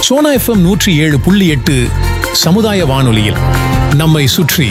Sona FM நூற்றி ஏழு புள்ளி எட்டு சமுதாய வானொலியில் நம்மை சுற்றி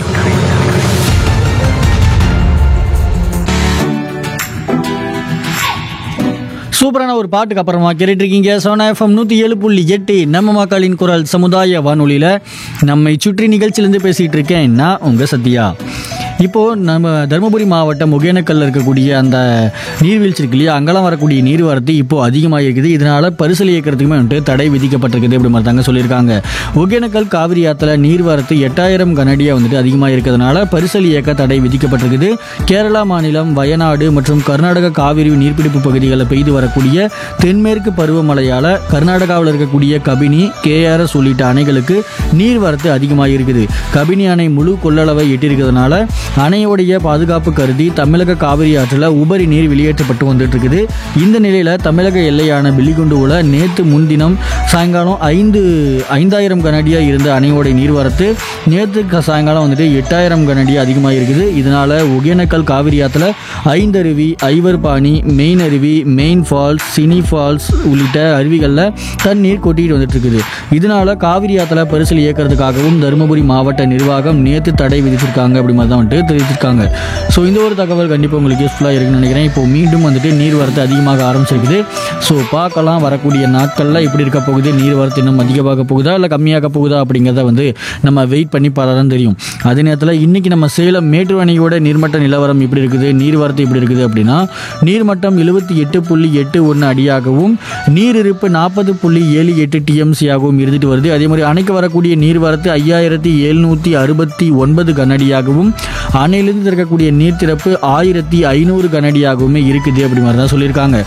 சூப்பரான ஒரு பாட்டுக்கு அப்புறமா கேட்டுட்டு இருக்கீங்க சோனா எஃப்எம் நூற்றி ஏழு புள்ளி எட்டு நம்ம மக்களின் குரல் சமுதாய வானொலியில் நம்மை சுற்றி நிகழ்ச்சியிலேருந்து பேசிகிட்டு இருக்கேன் நான் உங்கள் சத்யா இப்போது நம்ம தருமபுரி மாவட்டம் ஒகேனக்கல்ல இருக்கக்கூடிய அந்த நீர்வீழ்ச்சி இருக்கு இல்லையா அங்கெல்லாம் வரக்கூடிய நீர்வரத்து இப்போது அதிகமாக இருக்குது இதனால் பரிசல் இயக்கிறதுக்குமே வந்துட்டு தடை விதிக்கப்பட்டிருக்குது அப்படி மாதிரி தாங்க சொல்லியிருக்காங்க ஒகேனக்கல் காவிரி ஆற்றுல நீர்வரத்து எட்டாயிரம் கனடியாக வந்துட்டு அதிகமாக இருக்கிறதுனால பரிசல் இயக்க தடை விதிக்கப்பட்டிருக்குது கேரளா மாநிலம் வயநாடு மற்றும் கர்நாடக காவிரி நீர்பிடிப்பு பகுதிகளில் பெய்து வரக்கூடிய தென்மேற்கு பருவமழையால் கர்நாடகாவில் இருக்கக்கூடிய கபினி கேஆர்எஸ் உள்ளிட்ட அணைகளுக்கு நீர்வரத்து அதிகமாக இருக்குது கபினி அணை முழு கொள்ளளவை எட்டியிருக்கிறதுனால அணையோடைய பாதுகாப்பு கருதி தமிழக காவிரி ஆற்றில் உபரி நீர் வெளியேற்றப்பட்டு வந்துட்டு இருக்குது இந்த நிலையில் தமிழக எல்லையான பில்லிகுண்டுவில் நேற்று முன்தினம் சாயங்காலம் ஐந்து ஐந்தாயிரம் கனடியாக இருந்த அணையோடைய நீர்வரத்து நேற்று க- சாயங்காலம் வந்துட்டு எட்டாயிரம் கனடியாக அதிகமாக இருக்குது இதனால் ஒகேனக்கல் காவிரி ஆற்றில் ஐந்தருவி ஐவர்பாணி மெயின் அருவி மெயின் ஃபால்ஸ் சினி ஃபால்ஸ் உள்ளிட்ட அருவிகளில் தண்ணீர் கொட்டிட்டு வந்துட்டு இருக்குது இதனால காவிரி ஆற்றுல பரிசல் இயக்கிறதுக்காகவும் தருமபுரி மாவட்ட நிர்வாகம் நேற்று தடை விதிச்சிருக்காங்க அப்படி மாதிரி தான் வந்துட்டு தெரிவிச்சிருக்காங்க ஸோ இந்த ஒரு தகவல் கண்டிப்பாக உங்களுக்கு யூஸ்ஃபுல்லாக இருக்குன்னு நினைக்கிறேன் இப்போ மீண்டும் வந்துட்டு நீர்வரத்து அதிகமாக ஆரம்பிச்சிருக்குது ஸோ பார்க்கலாம் வரக்கூடிய நாட்களில் எப்படி இருக்க போகுது நீர்வரத்து இன்னும் அதிகமாக போகுதா இல்லை கம்மியாக போகுதா அப்படிங்கிறத வந்து நம்ம வெயிட் பண்ணி பார்த்தா தான் தெரியும் அதே நேரத்தில் இன்னைக்கு நம்ம சேலம் மேட்டூர் அணையோட நீர்மட்ட நிலவரம் எப்படி இருக்குது நீர்வரத்து எப்படி இருக்குது அப்படின்னா நீர்மட்டம் எழுபத்தி எட்டு புள்ளி எட்டு ஒன்று அடியாகவும் நீர் இருப்பு நாற்பது புள்ளி ஏழு எட்டு டிஎம்சியாகவும் இருந்துட்டு வருது அதே மாதிரி அணைக்கு வரக்கூடிய நீர்வரத்து ஐயாயிரத்தி எழுநூற்றி அறுபத்தி ஒன்பது கனடியாகவும் அணையிலிருந்து திறக்கக்கூடிய நீர் திறப்பு ஆயிரத்தி ஐநூறு கனடியாகவுமே இருக்குது அப்படி மாதிரி தான் சொல்லியிருக்காங்க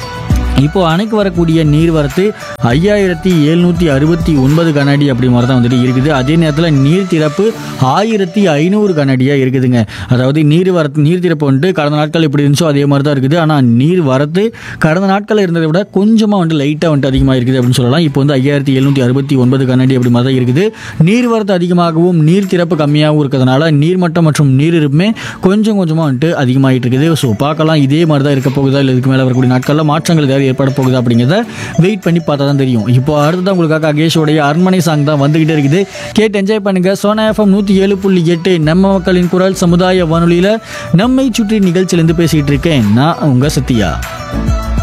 இப்போ அணைக்கு வரக்கூடிய நீர்வரத்து ஐயாயிரத்தி எழுநூற்றி அறுபத்தி ஒன்பது கனஅடி அப்படி மாதிரி தான் வந்துட்டு இருக்குது அதே நேரத்தில் நீர் திறப்பு ஆயிரத்தி ஐநூறு கனஅடியாக இருக்குதுங்க அதாவது நீர் வரத்து நீர் திறப்பு வந்துட்டு கடந்த நாட்கள் எப்படி இருந்துச்சோ அதே மாதிரி தான் இருக்குது ஆனால் நீர் வரத்து கடந்த நாட்களில் இருந்ததை விட கொஞ்சமாக வந்துட்டு லைட்டாக வந்துட்டு அதிகமாக இருக்குது அப்படின்னு சொல்லலாம் இப்போ வந்து ஐயாயிரத்தி எழுநூற்றி அறுபத்தி ஒன்பது கனஅடி அப்படி மாதிரி தான் இருக்குது நீர் வரத்து அதிகமாகவும் நீர் திறப்பு கம்மியாகவும் இருக்கிறதுனால நீர்மட்டம் மற்றும் நீர் இருப்புமே கொஞ்சம் கொஞ்சமாக வந்துட்டு அதிகமாகிட்டு இருக்குது ஸோ பார்க்கலாம் இதே மாதிரி தான் இருக்க போகுதா இல்லை இதுக்கு மேலே வரக்கூடிய நாட்களில் மாற்றங்கள் ஏதாவது ஏற்பட போகுதா அப்படிங்கிறத வெயிட் பண்ணி பார்த்தா தான் தெரியும் இப்போ அடுத்ததான் உங்களுக்காக அகேஷோடைய அரண்மனை சாங் தான் வந்துகிட்டே இருக்குது கேட்டு என்ஜாய் பண்ணுங்க சோனா எஃப்எம் நூற்றி ஏழு புள்ளி எட்டு நம்ம மக்களின் குரல் சமுதாய வானொலியில் நம்மை சுற்றி நிகழ்ச்சியிலேருந்து பேசிகிட்டு இருக்கேன் நான் உங்கள் சத்யா